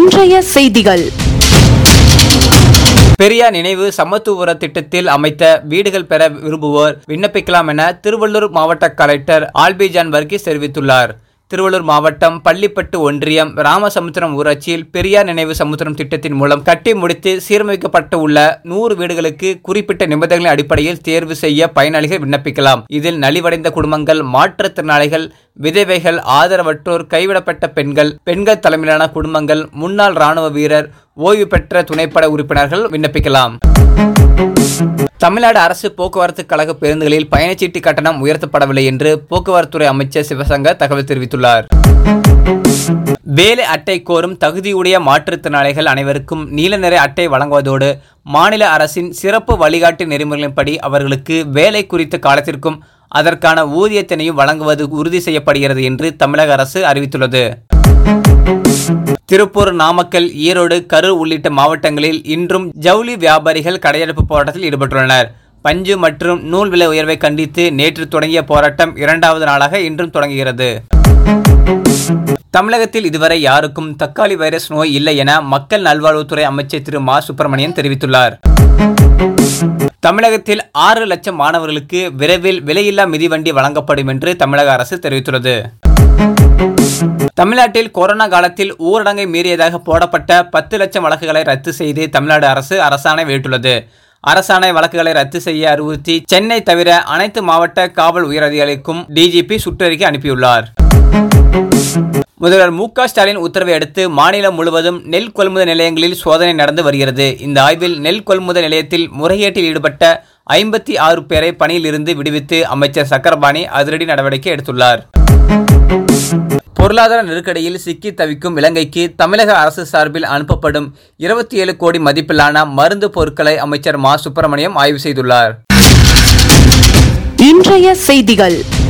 இன்றைய செய்திகள் பெரியார் நினைவு சமத்துவபுர திட்டத்தில் அமைத்த வீடுகள் பெற விரும்புவோர் விண்ணப்பிக்கலாம் என திருவள்ளூர் மாவட்ட கலெக்டர் ஆல்பிஜான் வர்கீஸ் தெரிவித்துள்ளார் திருவள்ளூர் மாவட்டம் பள்ளிப்பட்டு ஒன்றியம் ராமசமுத்திரம் ஊராட்சியில் பெரியார் நினைவு சமுத்திரம் திட்டத்தின் மூலம் கட்டி முடித்து சீரமைக்கப்பட்டு உள்ள நூறு வீடுகளுக்கு குறிப்பிட்ட நிபந்தனைகளின் அடிப்படையில் தேர்வு செய்ய பயனாளிகள் விண்ணப்பிக்கலாம் இதில் நலிவடைந்த குடும்பங்கள் மாற்றுத்திறனாளிகள் விதவைகள் ஆதரவற்றோர் கைவிடப்பட்ட பெண்கள் பெண்கள் தலைமையிலான குடும்பங்கள் முன்னாள் ராணுவ வீரர் ஓய்வு பெற்ற துணைப்பட உறுப்பினர்கள் விண்ணப்பிக்கலாம் தமிழ்நாடு அரசு போக்குவரத்து கழக பேருந்துகளில் பயணச்சீட்டு கட்டணம் உயர்த்தப்படவில்லை என்று போக்குவரத்துறை அமைச்சர் சிவசங்கர் தகவல் தெரிவித்துள்ளார் வேலை அட்டை கோரும் தகுதியுடைய மாற்றுத்திறனாளிகள் அனைவருக்கும் நீல நிற அட்டை வழங்குவதோடு மாநில அரசின் சிறப்பு வழிகாட்டு நெறிமுறைகளின்படி அவர்களுக்கு வேலை குறித்த காலத்திற்கும் அதற்கான ஊதியத்தினையும் வழங்குவது உறுதி செய்யப்படுகிறது என்று தமிழக அரசு அறிவித்துள்ளது திருப்பூர் நாமக்கல் ஈரோடு கரூர் உள்ளிட்ட மாவட்டங்களில் இன்றும் ஜவுளி வியாபாரிகள் கடையெடுப்பு போராட்டத்தில் ஈடுபட்டுள்ளனர் பஞ்சு மற்றும் நூல் விலை உயர்வை கண்டித்து நேற்று தொடங்கிய போராட்டம் இரண்டாவது நாளாக இன்றும் தொடங்குகிறது தமிழகத்தில் இதுவரை யாருக்கும் தக்காளி வைரஸ் நோய் இல்லை என மக்கள் நல்வாழ்வுத்துறை அமைச்சர் திரு மா சுப்பிரமணியன் தெரிவித்துள்ளார் தமிழகத்தில் ஆறு லட்சம் மாணவர்களுக்கு விரைவில் விலையில்லா மிதிவண்டி வழங்கப்படும் என்று தமிழக அரசு தெரிவித்துள்ளது தமிழ்நாட்டில் கொரோனா காலத்தில் ஊரடங்கை மீறியதாக போடப்பட்ட பத்து லட்சம் வழக்குகளை ரத்து செய்து தமிழ்நாடு அரசு அரசாணை வெளியிட்டுள்ளது அரசாணை வழக்குகளை ரத்து செய்ய அறிவுறுத்தி சென்னை தவிர அனைத்து மாவட்ட காவல் உயரதிகாரிகளுக்கும் டிஜிபி சுற்றறிக்கை அனுப்பியுள்ளார் முதல்வர் மு க ஸ்டாலின் உத்தரவை அடுத்து மாநிலம் முழுவதும் நெல் கொள்முதல் நிலையங்களில் சோதனை நடந்து வருகிறது இந்த ஆய்வில் நெல் கொள்முதல் நிலையத்தில் முறைகேட்டில் ஈடுபட்ட ஐம்பத்தி ஆறு பேரை பணியில் இருந்து விடுவித்து அமைச்சர் சக்கரபாணி அதிரடி நடவடிக்கை எடுத்துள்ளார் பொருளாதார நெருக்கடியில் சிக்கி தவிக்கும் இலங்கைக்கு தமிழக அரசு சார்பில் அனுப்பப்படும் இருபத்தி ஏழு கோடி மதிப்பிலான மருந்து பொருட்களை அமைச்சர் மா சுப்பிரமணியம் ஆய்வு செய்துள்ளார் இன்றைய செய்திகள்